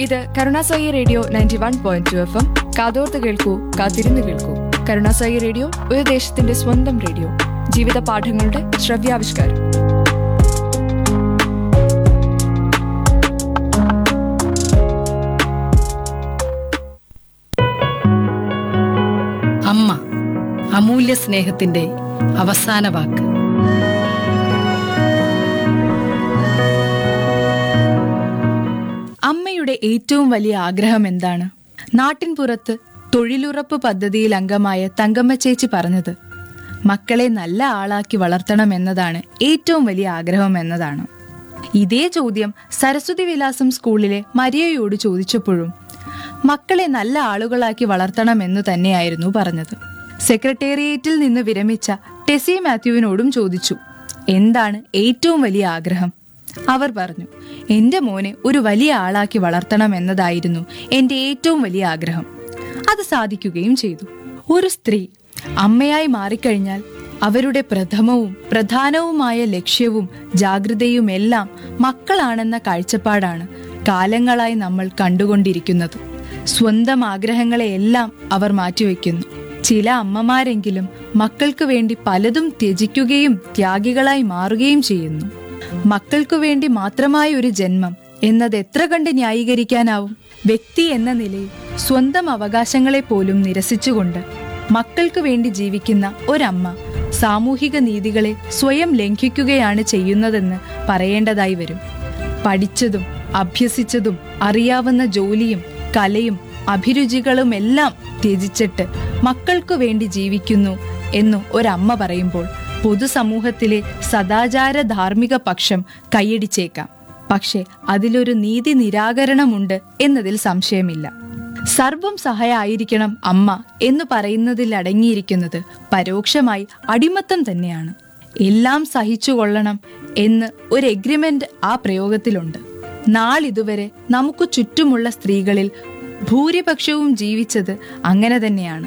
ഇത് Karunasai radio ninety one point two F M കാതോർത്ത് കേൾക്കൂ കാത്തിരുന്ന് കേൾക്കൂ കരുണാസായി റേഡിയോ ഒരു ദേശത്തിന്റെ സ്വന്തം റേഡിയോ ജീവിത പാഠങ്ങളുടെ ശ്രവ്യാവിഷ്കാരം അമ്മ അമൂല്യ സ്നേഹത്തിന്റെ അവസാന വാക്ക് അമ്മയുടെ ഏറ്റവും വലിയ ആഗ്രഹം എന്താണ് നാട്ടിൻ പുറത്ത് തൊഴിലുറപ്പ് പദ്ധതിയിൽ അംഗമായ തങ്കമ്മ ചേച്ചി പറഞ്ഞത് മക്കളെ നല്ല ആളാക്കി വളർത്തണം എന്നതാണ് ഏറ്റവും വലിയ ആഗ്രഹം എന്നതാണ് ഇതേ ചോദ്യം സരസ്വതി വിലാസം സ്കൂളിലെ മരിയയോട് ചോദിച്ചപ്പോഴും മക്കളെ നല്ല ആളുകളാക്കി വളർത്തണമെന്നു തന്നെയായിരുന്നു പറഞ്ഞത് സെക്രട്ടേറിയറ്റിൽ നിന്ന് വിരമിച്ച ടെസി മാത്യുവിനോടും ചോദിച്ചു എന്താണ് ഏറ്റവും വലിയ ആഗ്രഹം അവർ പറഞ്ഞു എന്റെ മോനെ ഒരു വലിയ ആളാക്കി വളർത്തണം എന്നതായിരുന്നു എന്റെ ഏറ്റവും വലിയ ആഗ്രഹം അത് സാധിക്കുകയും ചെയ്തു ഒരു സ്ത്രീ അമ്മയായി മാറിക്കഴിഞ്ഞാൽ അവരുടെ പ്രഥമവും പ്രധാനവുമായ ലക്ഷ്യവും ജാഗ്രതയുമെല്ലാം മക്കളാണെന്ന കാഴ്ചപ്പാടാണ് കാലങ്ങളായി നമ്മൾ കണ്ടുകൊണ്ടിരിക്കുന്നത് സ്വന്തം ആഗ്രഹങ്ങളെയെല്ലാം അവർ മാറ്റിവെക്കുന്നു ചില അമ്മമാരെങ്കിലും മക്കൾക്ക് വേണ്ടി പലതും ത്യജിക്കുകയും ത്യാഗികളായി മാറുകയും ചെയ്യുന്നു മക്കൾക്കു വേണ്ടി മാത്രമായ ഒരു ജന്മം എന്നത് എത്ര കണ്ട് ന്യായീകരിക്കാനാവും വ്യക്തി എന്ന നിലയിൽ സ്വന്തം അവകാശങ്ങളെ പോലും നിരസിച്ചുകൊണ്ട് മക്കൾക്ക് വേണ്ടി ജീവിക്കുന്ന ഒരമ്മ സാമൂഹിക നീതികളെ സ്വയം ലംഘിക്കുകയാണ് ചെയ്യുന്നതെന്ന് പറയേണ്ടതായി വരും പഠിച്ചതും അഭ്യസിച്ചതും അറിയാവുന്ന ജോലിയും കലയും അഭിരുചികളുമെല്ലാം ത്യജിച്ചിട്ട് മക്കൾക്കു വേണ്ടി ജീവിക്കുന്നു എന്നു ഒരമ്മ പറയുമ്പോൾ പൊതുസമൂഹത്തിലെ സദാചാര ധാർമ്മിക പക്ഷം കൈയടിച്ചേക്കാം പക്ഷെ അതിലൊരു നീതി നിരാകരണമുണ്ട് എന്നതിൽ സംശയമില്ല സർവം സഹായായിരിക്കണം അമ്മ എന്ന് പറയുന്നതിൽ അടങ്ങിയിരിക്കുന്നത് പരോക്ഷമായി അടിമത്തം തന്നെയാണ് എല്ലാം സഹിച്ചുകൊള്ളണം എന്ന് ഒരു എഗ്രിമെന്റ് ആ പ്രയോഗത്തിലുണ്ട് നാളിതുവരെ നമുക്ക് ചുറ്റുമുള്ള സ്ത്രീകളിൽ ഭൂരിപക്ഷവും ജീവിച്ചത് അങ്ങനെ തന്നെയാണ്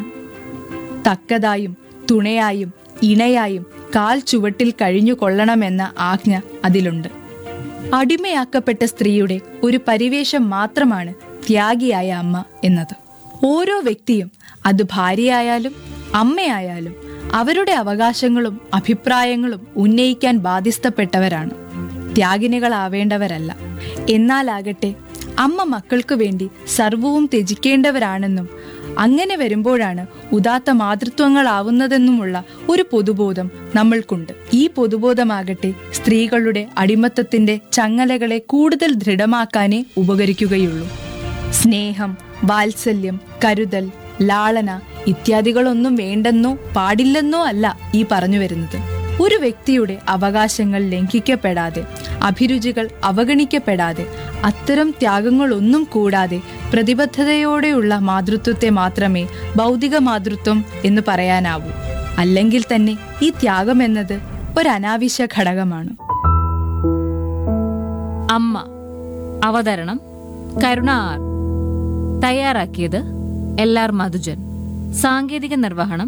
തക്കതായും തുണയായും ഇണയായും കാൽ ചുവട്ടിൽ കഴിഞ്ഞു കൊള്ളണമെന്ന ആജ്ഞ അതിലുണ്ട് അടിമയാക്കപ്പെട്ട സ്ത്രീയുടെ ഒരു പരിവേഷം മാത്രമാണ് ത്യാഗിയായ അമ്മ എന്നത് ഓരോ വ്യക്തിയും അത് ഭാര്യയായാലും അമ്മയായാലും അവരുടെ അവകാശങ്ങളും അഭിപ്രായങ്ങളും ഉന്നയിക്കാൻ ബാധ്യസ്ഥപ്പെട്ടവരാണ് ത്യാഗിനികളാവേണ്ടവരല്ല എന്നാലാകട്ടെ അമ്മ മക്കൾക്കു വേണ്ടി സർവവും ത്യജിക്കേണ്ടവരാണെന്നും അങ്ങനെ വരുമ്പോഴാണ് ഉദാത്ത മാതൃത്വങ്ങളാവുന്നതെന്നുമുള്ള ഒരു പൊതുബോധം നമ്മൾക്കുണ്ട് ഈ പൊതുബോധമാകട്ടെ സ്ത്രീകളുടെ അടിമത്തത്തിന്റെ ചങ്ങലകളെ കൂടുതൽ ദൃഢമാക്കാനേ ഉപകരിക്കുകയുള്ളൂ സ്നേഹം വാത്സല്യം കരുതൽ ലാളന ഇത്യാദികളൊന്നും വേണ്ടെന്നോ പാടില്ലെന്നോ അല്ല ഈ പറഞ്ഞു വരുന്നത് ഒരു വ്യക്തിയുടെ അവകാശങ്ങൾ ലംഘിക്കപ്പെടാതെ അഭിരുചികൾ അവഗണിക്കപ്പെടാതെ അത്തരം ത്യാഗങ്ങളൊന്നും കൂടാതെ പ്രതിബദ്ധതയോടെയുള്ള മാതൃത്വത്തെ മാത്രമേ ഭൗതിക മാതൃത്വം എന്ന് പറയാനാവൂ അല്ലെങ്കിൽ തന്നെ ഈ ത്യാഗം എന്നത് ഒരു അനാവശ്യ ഘടകമാണ് അമ്മ അവതരണം കരുണ ആർ തയ്യാറാക്കിയത് എൽ ആർ മധുജൻ സാങ്കേതിക നിർവഹണം